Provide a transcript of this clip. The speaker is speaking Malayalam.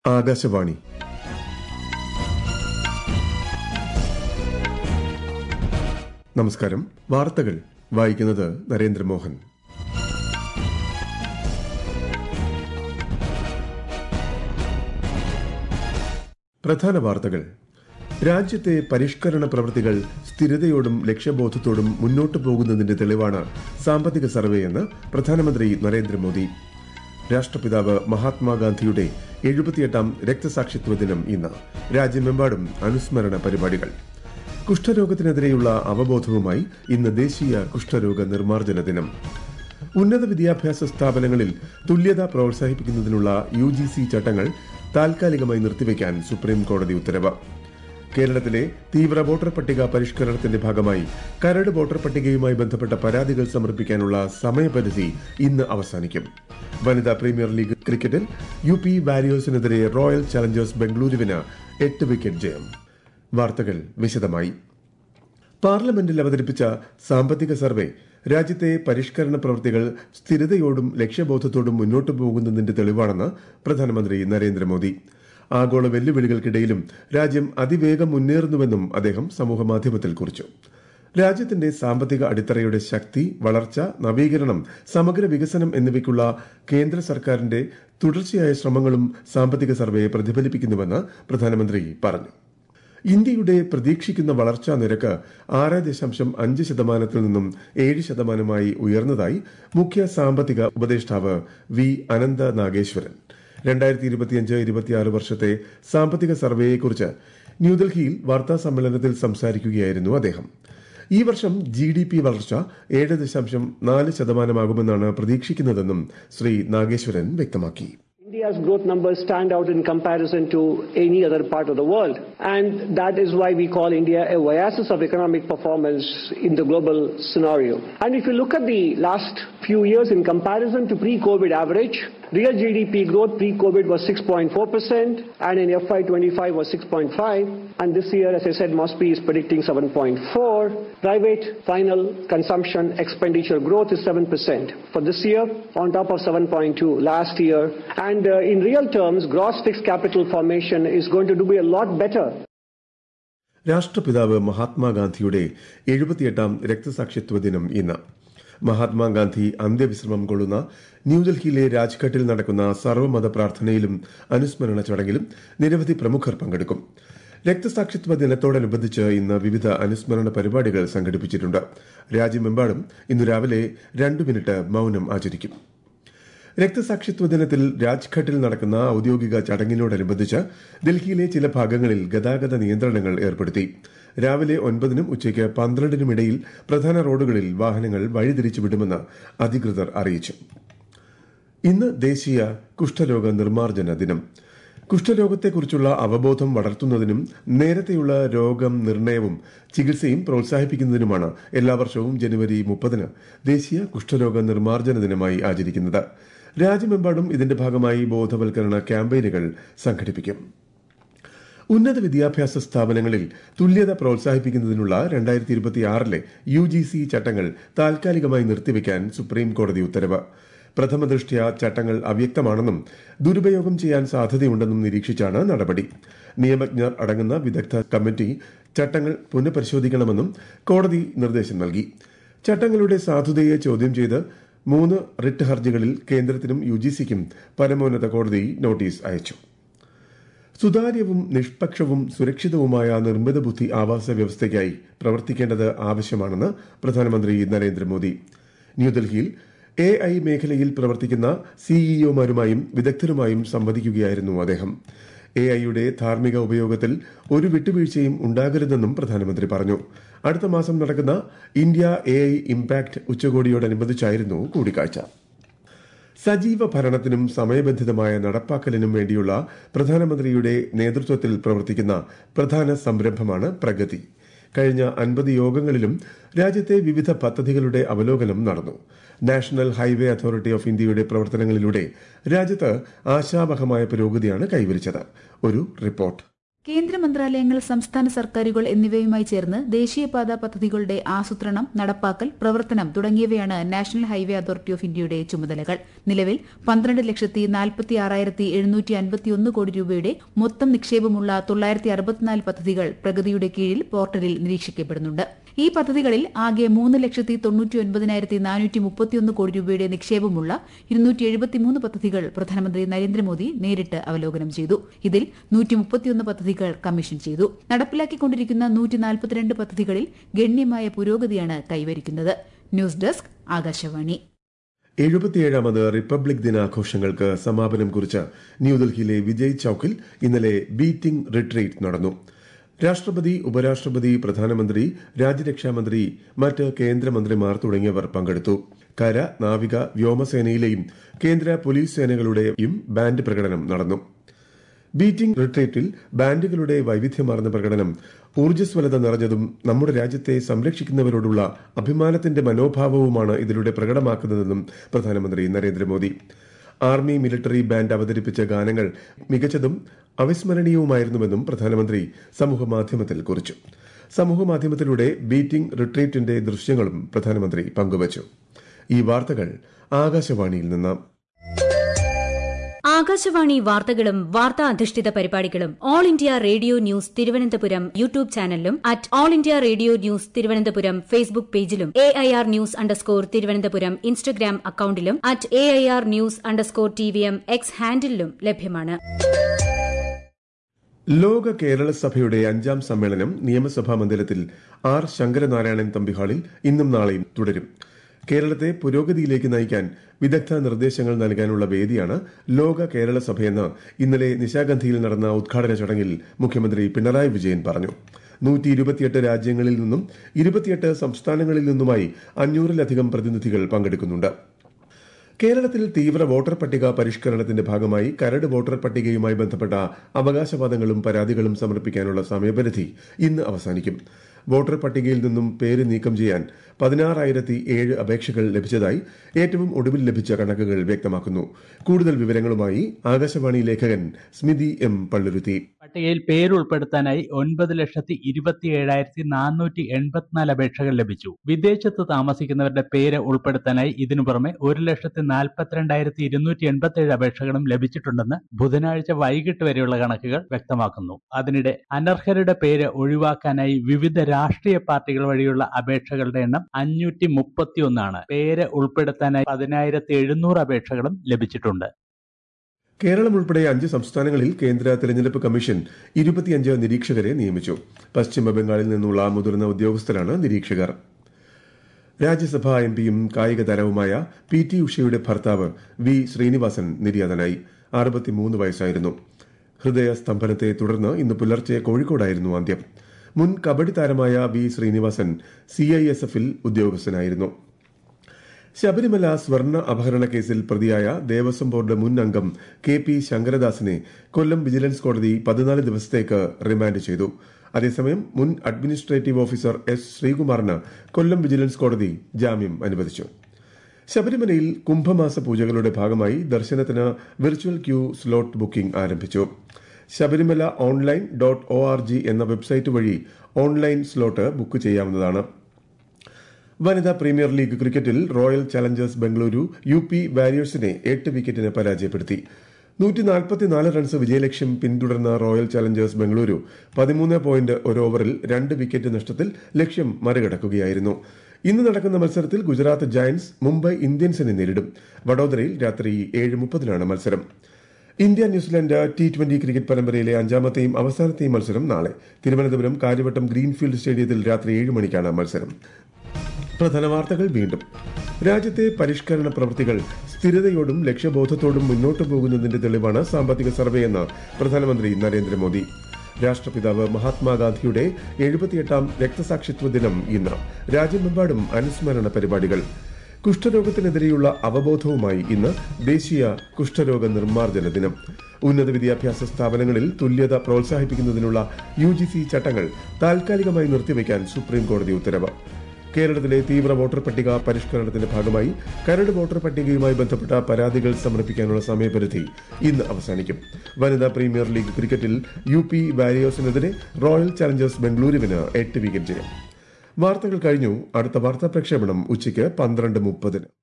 ആകാശവാണി നമസ്കാരം വാർത്തകൾ വായിക്കുന്നത് നരേന്ദ്രമോഹൻ പ്രധാന വാർത്തകൾ രാജ്യത്തെ പരിഷ്കരണ പ്രവൃത്തികൾ സ്ഥിരതയോടും ലക്ഷ്യബോധത്തോടും മുന്നോട്ടു പോകുന്നതിന്റെ തെളിവാണ് സാമ്പത്തിക സർവേയെന്ന് പ്രധാനമന്ത്രി നരേന്ദ്രമോദി രാഷ്ട്രപിതാവ് മഹാത്മാഗാന്ധിയുടെ എഴുപത്തിയെട്ടാം രക്തസാക്ഷിത്വ ദിനം ഇന്ന് രാജ്യമെമ്പാടും അനുസ്മരണ പരിപാടികൾ കുഷ്ഠരോഗത്തിനെതിരെയുള്ള അവബോധവുമായി ഇന്ന് ദേശീയ കുഷ്ഠരോഗ നിർമ്മാർജ്ജന ദിനം ഉന്നത വിദ്യാഭ്യാസ സ്ഥാപനങ്ങളിൽ തുല്യത പ്രോത്സാഹിപ്പിക്കുന്നതിനുള്ള യു ജി സി ചട്ടങ്ങൾ താൽക്കാലികമായി നിർത്തിവെക്കാൻ സുപ്രീം കോടതി ഉത്തരവ് കേരളത്തിലെ തീവ്ര വോട്ടർ പട്ടിക പരിഷ്കരണത്തിന്റെ ഭാഗമായി കരട് വോട്ടർ പട്ടികയുമായി ബന്ധപ്പെട്ട പരാതികൾ സമർപ്പിക്കാനുള്ള സമയപരിധി ഇന്ന് അവസാനിക്കും വനിതാ പ്രീമിയർ ലീഗ് ക്രിക്കറ്റിൽ യു പി വാരിയേഴ്സിനെതിരെ റോയൽ ചലഞ്ചേഴ്സ് ബംഗളൂരുവിന് എട്ട് വിക്കറ്റ് ജയം വാർത്തകൾ വിശദമായി പാർലമെന്റിൽ അവതരിപ്പിച്ച സാമ്പത്തിക സർവേ രാജ്യത്തെ പരിഷ്കരണ പ്രവൃത്തികൾ സ്ഥിരതയോടും ലക്ഷ്യബോധത്തോടും മുന്നോട്ടു പോകുന്നതിന്റെ തെളിവാണെന്ന് പ്രധാനമന്ത്രി നരേന്ദ്രമോദി ആഗോള വെല്ലുവിളികൾക്കിടയിലും രാജ്യം അതിവേഗം മുന്നേറുന്നുവെന്നും അദ്ദേഹം സമൂഹമാധ്യമത്തിൽ കുറിച്ചു രാജ്യത്തിന്റെ സാമ്പത്തിക അടിത്തറയുടെ ശക്തി വളർച്ച നവീകരണം സമഗ്ര വികസനം എന്നിവയ്ക്കുള്ള കേന്ദ്ര സർക്കാരിന്റെ തുടർച്ചയായ ശ്രമങ്ങളും സാമ്പത്തിക സർവേ പ്രതിഫലിപ്പിക്കുന്നുവെന്ന് പ്രധാനമന്ത്രി പറഞ്ഞു ഇന്ത്യയുടെ പ്രതീക്ഷിക്കുന്ന വളർച്ചാ നിരക്ക് ആറ് ദശാംശം അഞ്ച് ശതമാനത്തിൽ നിന്നും ഏഴ് ശതമാനമായി ഉയർന്നതായി മുഖ്യ സാമ്പത്തിക ഉപദേഷ്ടാവ് വി അനന്ത നാഗേശ്വരൻ രണ്ടായിരത്തി ഇരുപത്തിയഞ്ച് ഇരുപത്തിയാറ് വർഷത്തെ സാമ്പത്തിക സർവേയെക്കുറിച്ച് ന്യൂഡൽഹിയിൽ വാർത്താ സമ്മേളനത്തിൽ സംസാരിക്കുകയായിരുന്നു അദ്ദേഹം ഈ വർഷം ജി ഡി പി വളർച്ച ഏഴ് ദശാംശം നാല് ശതമാനമാകുമെന്നാണ് പ്രതീക്ഷിക്കുന്നതെന്നും ശ്രീ നാഗേശ്വരൻ വ്യക്തമാക്കി India's growth numbers stand out in comparison to any other part of the world. And that is why we call India a oasis of economic performance in the global scenario. And if you look at the last few years in comparison to pre-COVID average, real GDP growth pre-COVID was 6.4% and in FY25 was 6.5. And this year, as I said, Mosby is predicting 7.4. Private final consumption expenditure growth is 7% for this year on top of 7.2 last year. And uh, in real terms, gross fixed capital formation is going to do a lot better രാഷ്ട്രപിതാവ് മഹാത്മാഗാന്ധിയുടെ എഴുപത്തിയെട്ടാം രക്തസാക്ഷിത്വ ദിനം ഇന്ന് മഹാത്മാഗാന്ധി അന്ത്യവിശ്രമം കൊള്ളുന്ന ന്യൂഡൽഹിയിലെ രാജ്ഘട്ടിൽ നടക്കുന്ന സർവ്വമത പ്രാർത്ഥനയിലും അനുസ്മരണ ചടങ്ങിലും നിരവധി പ്രമുഖർ പങ്കെടുക്കും രക്തസാക്ഷിത്വ ദിനത്തോടനുബന്ധിച്ച് ഇന്ന് വിവിധ അനുസ്മരണ പരിപാടികൾ സംഘടിപ്പിച്ചിട്ടുണ്ട് രാജ്യമെമ്പാടും ഇന്ന് രാവിലെ രണ്ടു മിനിറ്റ് മൌനം ആചരിക്കും രക്തസാക്ഷിത്വ ദിനത്തിൽ രാജ്ഘട്ടിൽ നടക്കുന്ന ഔദ്യോഗിക ചടങ്ങിനോടനുബന്ധിച്ച് ഡൽഹിയിലെ ചില ഭാഗങ്ങളിൽ ഗതാഗത നിയന്ത്രണങ്ങൾ ഏർപ്പെടുത്തി രാവിലെ ഒൻപതിനും ഉച്ചയ്ക്ക് പന്ത്രണ്ടിനുമിടയിൽ പ്രധാന റോഡുകളിൽ വാഹനങ്ങൾ വഴിതിരിച്ചു വിടുമെന്ന് അധികൃതർ അറിയിച്ചു ഇന്ന് ദേശീയ കുഷ്ഠരോഗ നിർമ്മാർജ്ജന ദിനം കുഷ്ഠരോഗത്തെക്കുറിച്ചുള്ള അവബോധം വളർത്തുന്നതിനും നേരത്തെയുള്ള രോഗം നിർണയവും ചികിത്സയും പ്രോത്സാഹിപ്പിക്കുന്നതിനുമാണ് എല്ലാ വർഷവും ജനുവരി മുപ്പതിന് ദേശീയ കുഷ്ഠരോഗ നിർമ്മാർജ്ജന ദിനമായി ആചരിക്കുന്നത് രാജ്യമെമ്പാടും ഇതിന്റെ ഭാഗമായി ബോധവൽക്കരണ ക്യാമ്പയിനുകൾ സംഘടിപ്പിക്കും ഉന്നത വിദ്യാഭ്യാസ സ്ഥാപനങ്ങളിൽ തുല്യത പ്രോത്സാഹിപ്പിക്കുന്നതിനുള്ള രണ്ടായിരത്തി ഇരുപത്തിയാറിലെ യു ജി സി ചട്ടങ്ങൾ താൽക്കാലികമായി നിർത്തിവെക്കാൻ സുപ്രീം കോടതി ഉത്തരവ് പ്രഥമ ദൃഷ്ട്യ ചട്ടങ്ങൾ അവ്യക്തമാണെന്നും ദുരുപയോഗം ചെയ്യാൻ സാധ്യതയുണ്ടെന്നും നിരീക്ഷിച്ചാണ് നടപടി നിയമജ്ഞർ അടങ്ങുന്ന വിദഗ്ധ കമ്മിറ്റി ചട്ടങ്ങൾ പുനഃപരിശോധിക്കണമെന്നും കോടതി നിർദ്ദേശം നൽകി ചട്ടങ്ങളുടെ സാധുതയെ ചോദ്യം ചെയ്ത് മൂന്ന് റിട്ട് ഹർജികളിൽ കേന്ദ്രത്തിനും യു ജി സിക്കും പരമോന്നത കോടതി നോട്ടീസ് അയച്ചു സുതാര്യവും നിഷ്പക്ഷവും സുരക്ഷിതവുമായ നിർമ്മിത ബുദ്ധി ആവാസ വ്യവസ്ഥയ്ക്കായി പ്രവർത്തിക്കേണ്ടത് ആവശ്യമാണെന്ന് പ്രധാനമന്ത്രി നരേന്ദ്രമോദി ന്യൂഡൽഹിയിൽ എ ഐ മേഖലയിൽ പ്രവർത്തിക്കുന്ന സിഇഒമാരുമായും വിദഗ്ധരുമായും സംവദിക്കുകയായിരുന്നു അദ്ദേഹം എ ഐയുടെ ധാർമ്മിക ഉപയോഗത്തിൽ ഒരു വിട്ടുവീഴ്ചയും ഉണ്ടാകരുതെന്നും പ്രധാനമന്ത്രി പറഞ്ഞു അടുത്ത മാസം നടക്കുന്ന ഇന്ത്യ എ ഐ ഇംപാക്ട് ഉച്ചകോടിയോടനുബന്ധിച്ചായിരുന്നു കൂടിക്കാഴ്ച സജീവ ഭരണത്തിനും സമയബന്ധിതമായ നടപ്പാക്കലിനും വേണ്ടിയുള്ള പ്രധാനമന്ത്രിയുടെ നേതൃത്വത്തിൽ പ്രവർത്തിക്കുന്ന പ്രധാന സംരംഭമാണ് പ്രഗതി കഴിഞ്ഞ അൻപത് യോഗങ്ങളിലും രാജ്യത്തെ വിവിധ പദ്ധതികളുടെ അവലോകനം നടന്നു നാഷണൽ ഹൈവേ അതോറിറ്റി ഓഫ് ഇന്ത്യയുടെ പ്രവർത്തനങ്ങളിലൂടെ രാജ്യത്ത് ആശാവഹമായ പുരോഗതിയാണ് കൈവരിച്ചത് ഒരു റിപ്പോർട്ട് കേന്ദ്ര മന്ത്രാലയങ്ങൾ സംസ്ഥാന സർക്കാരുകൾ എന്നിവയുമായി ചേർന്ന് ദേശീയപാത പദ്ധതികളുടെ ആസൂത്രണം നടപ്പാക്കൽ പ്രവർത്തനം തുടങ്ങിയവയാണ് നാഷണൽ ഹൈവേ അതോറിറ്റി ഓഫ് ഇന്ത്യയുടെ ചുമതലകൾ നിലവിൽ പന്ത്രണ്ട് ലക്ഷത്തി നാൽപ്പത്തി ആറായിരത്തി എഴുന്നൂറ്റി അൻപത്തിയൊന്ന് കോടി രൂപയുടെ മൊത്തം നിക്ഷേപമുള്ള തൊള്ളായിരത്തി അറുപത്തിനാല് പദ്ധതികൾ പ്രഗതിയുടെ കീഴിൽ പോർട്ടലിൽ നിരീക്ഷിക്കപ്പെടുന്നുണ്ട് ഈ പദ്ധതികളിൽ ആകെ മൂന്ന് ലക്ഷത്തി തൊണ്ണൂറ്റി ഒൻപതിനായിരത്തി നാനൂറ്റി മുപ്പത്തിയൊന്ന് കോടി രൂപയുടെ നിക്ഷേപമുള്ള ഇരുന്നൂറ്റി എഴുപത്തിമൂന്ന് പദ്ധതികൾ പ്രധാനമന്ത്രി നരേന്ദ്രമോദി നേരിട്ട് അവലോകനം ചെയ്തു ഇതിൽ നൂറ്റി മുപ്പത്തിയൊന്ന് പദ്ധതികൾ കമ്മീഷൻ ചെയ്തു നടപ്പിലാക്കിക്കൊണ്ടിരിക്കുന്ന നൂറ്റി നാൽപ്പത്തിരണ്ട് പദ്ധതികളിൽ ഗണ്യമായ പുരോഗതിയാണ് കൈവരിക്കുന്നത് ന്യൂസ് ഡെസ്ക് ആകാശവാണി എഴുപത്തിയേഴാമത് റിപ്പബ്ലിക് ദിനാഘോഷങ്ങൾക്ക് സമാപനം കുറിച്ച് ന്യൂഡൽഹിയിലെ വിജയ് ചൌക്കിൽ ഇന്നലെ ബീറ്റിംഗ് റിട്രീറ്റ് നടന്നു രാഷ്ട്രപതി ഉപരാഷ്ട്രപതി പ്രധാനമന്ത്രി രാജ്യരക്ഷാമന്ത്രി മറ്റ് കേന്ദ്രമന്ത്രിമാർ തുടങ്ങിയവർ പങ്കെടുത്തു കര നാവിക വ്യോമസേനയിലെയും കേന്ദ്ര പോലീസ് സേനകളുടെയും ബാൻഡ് പ്രകടനം നടന്നു ബീറ്റിംഗ് റിട്രീറ്റിൽ ബാൻഡുകളുടെ വൈവിധ്യമാർന്ന പ്രകടനം ഊർജ്ജസ്വലത നിറഞ്ഞതും നമ്മുടെ രാജ്യത്തെ സംരക്ഷിക്കുന്നവരോടുള്ള അഭിമാനത്തിന്റെ മനോഭാവവുമാണ് ഇതിലൂടെ പ്രകടമാക്കുന്നതെന്നും പ്രധാനമന്ത്രി നരേന്ദ്രമോദി ആർമി മിലിറ്ററി ബാൻഡ് അവതരിപ്പിച്ച ഗാനങ്ങൾ മികച്ചതും അവിസ്മരണീയവുമായിരുന്നുവെന്നും പ്രധാനമന്ത്രി സമൂഹമാധ്യമത്തിൽ കുറിച്ചു സമൂഹമാധ്യമത്തിലൂടെ ബീറ്റിംഗ് റിട്രീറ്റിന്റെ ദൃശ്യങ്ങളും പ്രധാനമന്ത്രി പങ്കുവച്ചു ഈ വാർത്തകൾ ആകാശവാണിയിൽ നിന്ന് ആകാശവാണി വാർത്തകളും വാർത്താ അധിഷ്ഠിത പരിപാടികളും All India Radio News Thiruvananthapuram YouTube ചാനലിലും at All India Radio News Thiruvananthapuram Facebook പേജിലും A I R news underscore Thiruvananthapuram Instagram അക്കൌണ്ടിലും at A I R news underscore T V M X ഹാൻഡിലും ലഭ്യമാണ് ലോക കേരള സഭയുടെ അഞ്ചാം സമ്മേളനം നിയമസഭാ മന്ദിരത്തിൽ ആർ ശങ്കരനാരായണൻ തമ്പി ഹാളിൽ ഇന്നും നാളെയും തുടരും കേരളത്തെ പുരോഗതിയിലേക്ക് നയിക്കാൻ വിദഗ്ധ നിർദ്ദേശങ്ങൾ നൽകാനുള്ള വേദിയാണ് ലോക കേരള സഭയെന്ന് ഇന്നലെ നിശാഗന്ധിയിൽ നടന്ന ഉദ്ഘാടന ചടങ്ങിൽ മുഖ്യമന്ത്രി പിണറായി വിജയൻ പറഞ്ഞു നൂറ്റി ഇരുപത്തിയെട്ട് രാജ്യങ്ങളിൽ നിന്നും ഇരുപത്തിയെട്ട് സംസ്ഥാനങ്ങളിൽ നിന്നുമായി അഞ്ഞൂറിലധികം പ്രതിനിധികൾ പങ്കെടുക്കുന്നുണ്ട് കേരളത്തിൽ തീവ്ര വോട്ടർ പട്ടിക പരിഷ്കരണത്തിന്റെ ഭാഗമായി കരട് വോട്ടർ പട്ടികയുമായി ബന്ധപ്പെട്ട അവകാശവാദങ്ങളും പരാതികളും സമർപ്പിക്കാനുള്ള സമയപരിധി ഇന്ന് അവസാനിക്കും വോട്ടർ പട്ടികയിൽ നിന്നും പേര് നീക്കം ചെയ്യാൻ പതിനാറായിരത്തി ഏഴ് അപേക്ഷകൾ ലഭിച്ചതായി ഏറ്റവും ഒടുവിൽ ലഭിച്ച കണക്കുകൾ വ്യക്തമാക്കുന്നു കൂടുതൽ വിവരങ്ങളുമായി ആകാശവാണി ലേഖകൻ സ്മിതി എം പള്ളുരുത്തി പട്ടികയിൽ പേരുൾപ്പെടുത്താനായി ഒൻപത് ലക്ഷത്തി ഇരുപത്തി ഏഴായിരത്തി നാനൂറ്റി എൺപത്തിനാല് അപേക്ഷകൾ ലഭിച്ചു വിദേശത്ത് താമസിക്കുന്നവരുടെ പേര് ഉൾപ്പെടുത്താനായി ഇതിനു പുറമെ ഒരു ലക്ഷത്തി നാൽപ്പത്തിരണ്ടായിരത്തി ഇരുന്നൂറ്റി എൺപത്തി ഏഴ് അപേക്ഷകളും ലഭിച്ചിട്ടുണ്ടെന്ന് ബുധനാഴ്ച വൈകിട്ട് വരെയുള്ള കണക്കുകൾ വ്യക്തമാക്കുന്നു അതിനിടെ അനർഹരുടെ പേര് ഒഴിവാക്കാനായി വിവിധ രാഷ്ട്രീയ പാർട്ടികൾ വഴിയുള്ള അപേക്ഷകളുടെ എണ്ണം അഞ്ഞൂറ്റി മുപ്പത്തിയൊന്നാണ് പേര് ഉൾപ്പെടുത്താനായി പതിനായിരത്തി എഴുന്നൂറ് അപേക്ഷകളും ലഭിച്ചിട്ടുണ്ട് കേരളം ഉൾപ്പെടെ അഞ്ച് സംസ്ഥാനങ്ങളിൽ കേന്ദ്ര തെരഞ്ഞെടുപ്പ് കമ്മീഷൻ ഇരുപത്തിയഞ്ച് നിരീക്ഷകരെ നിയമിച്ചു പശ്ചിമ ബംഗാളിൽ നിന്നുള്ള മുതിർന്ന ഉദ്യോഗസ്ഥരാണ് നിരീക്ഷകർ രാജ്യസഭാ എം പിയും കായിക താരവുമായ പി ടി ഉഷയുടെ ഭർത്താവ് വി ശ്രീനിവാസൻ നിര്യാതനായി അറുപത്തിമൂന്ന് വയസ്സായിരുന്നു ഹൃദയ സ്തംഭനത്തെ തുടർന്ന് ഇന്ന് പുലർച്ചെ കോഴിക്കോടായിരുന്നു അന്ത്യം മുൻ കബഡി താരമായ V Sreenivasan C I S എഫിൽ ഉദ്യോഗസ്ഥനായിരുന്നു ശബരിമല സ്വർണ്ണ അപഹരണ കേസിൽ പ്രതിയായ ദേവസ്വം ബോർഡ് മുൻ അംഗം കെ പി ശങ്കരദാസിനെ കൊല്ലം വിജിലൻസ് കോടതി പതിനാല് ദിവസത്തേക്ക് റിമാൻഡ് ചെയ്തു അതേസമയം മുൻ അഡ്മിനിസ്ട്രേറ്റീവ് ഓഫീസർ എസ് ശ്രീകുമാറിന് കൊല്ലം വിജിലൻസ് കോടതി ജാമ്യം അനുവദിച്ചു ശബരിമലയിൽ കുംഭമാസ പൂജകളുടെ ഭാഗമായി ദർശനത്തിന് വിർച്വൽ ക്യൂ സ്ലോട്ട് ബുക്കിംഗ് ആരംഭിച്ചു Sabarimala online dot O R G എന്ന വെബ്സൈറ്റ് വഴി ഓൺലൈൻ സ്ലോട്ട് ബുക്ക് ചെയ്യാവുന്നതാണ് വനിതാ പ്രീമിയർ ലീഗ് ക്രിക്കറ്റിൽ Royal Challengers Bengaluru U P വാരിയേഴ്സിനെ എട്ട് വിക്കറ്റിന് പരാജയപ്പെടുത്തി നൂറ്റി നാൽപ്പത്തിനാല് റൺസ് വിജയലക്ഷ്യം പിന്തുടർന്ന റോയൽ ചലഞ്ചേഴ്സ് ബംഗളൂരു പതിമൂന്ന് പോയിന്റ് ഒരു ഓവറിൽ രണ്ട് വിക്കറ്റ് നഷ്ടത്തിൽ ലക്ഷ്യം മറികടക്കുകയായിരുന്നു ഇന്ന് നടക്കുന്ന മത്സരത്തിൽ ഗുജറാത്ത് ജയന്റ്സ് മുംബൈ ഇന്ത്യൻസിനെ നേരിടും വഡോദരയിൽ രാത്രി ഏഴ് മുപ്പതിനാണ് മത്സരം India New Zealand T twenty cricket പരമ്പരയിലെ അഞ്ചാമത്തെയും അവസാനത്തെയും മത്സരം നാളെ തിരുവനന്തപുരം കാര്യവട്ടം ഗ്രീൻഫീൽഡ് സ്റ്റേഡിയത്തിൽ രാത്രി ഏഴ് മണിക്കാണ് മത്സരം പ്രധാന വാർത്തകൾ വീണ്ടും രാജ്യത്തെ പരിഷ്കരണ പ്രവൃത്തികൾ സ്ഥിരതയോടും ലക്ഷ്യബോധത്തോടും മുന്നോട്ടു പോകുന്നതിന്റെ തെളിവാണ് സാമ്പത്തിക സർവേയെന്ന് പ്രധാനമന്ത്രി നരേന്ദ്രമോദി രാഷ്ട്രപിതാവ് മഹാത്മാഗാന്ധിയുടെ എഴുപത്തിയെട്ടാം രക്തസാക്ഷിത്വ ദിനം ഇന്ന് രാജ്യമെമ്പാടും അനുസ്മരണ പരിപാടികൾ കുഷ്ഠരോഗത്തിനെതിരെയുള്ള അവബോധവുമായി ഇന്ന് ദേശീയ കുഷ്ഠരോഗ നിർമ്മാർജ്ജന ദിനം ഉന്നത വിദ്യാഭ്യാസ സ്ഥാപനങ്ങളിൽ തുല്യത പ്രോത്സാഹിപ്പിക്കുന്നതിനുള്ള യു ജി സി ചട്ടങ്ങൾ താൽക്കാലികമായി നിർത്തിവെക്കാൻ സുപ്രീം കോടതി ഉത്തരവ് കേരളത്തിലെ തീവ്ര വോട്ടർ പട്ടിക പരിഷ്കരണത്തിന്റെ ഭാഗമായി കരട് വോട്ടർ പട്ടികയുമായി ബന്ധപ്പെട്ട പരാതികൾ സമർപ്പിക്കാനുള്ള സമയപരിധി ഇന്ന് അവസാനിക്കും വനിതാ പ്രീമിയർ ലീഗ് ക്രിക്കറ്റിൽ യു പി വാരിയേഴ്സിനെതിരെ റോയൽ ചലഞ്ചേഴ്സ് ബംഗളൂരുവിന് എട്ട് വിക്കറ്റ് ജയം വാർത്തകൾ കഴിഞ്ഞു അടുത്ത വാർത്താ പ്രക്ഷേപണം ഉച്ചയ്ക്ക് പന്ത്രണ്ട് മുപ്പതിന്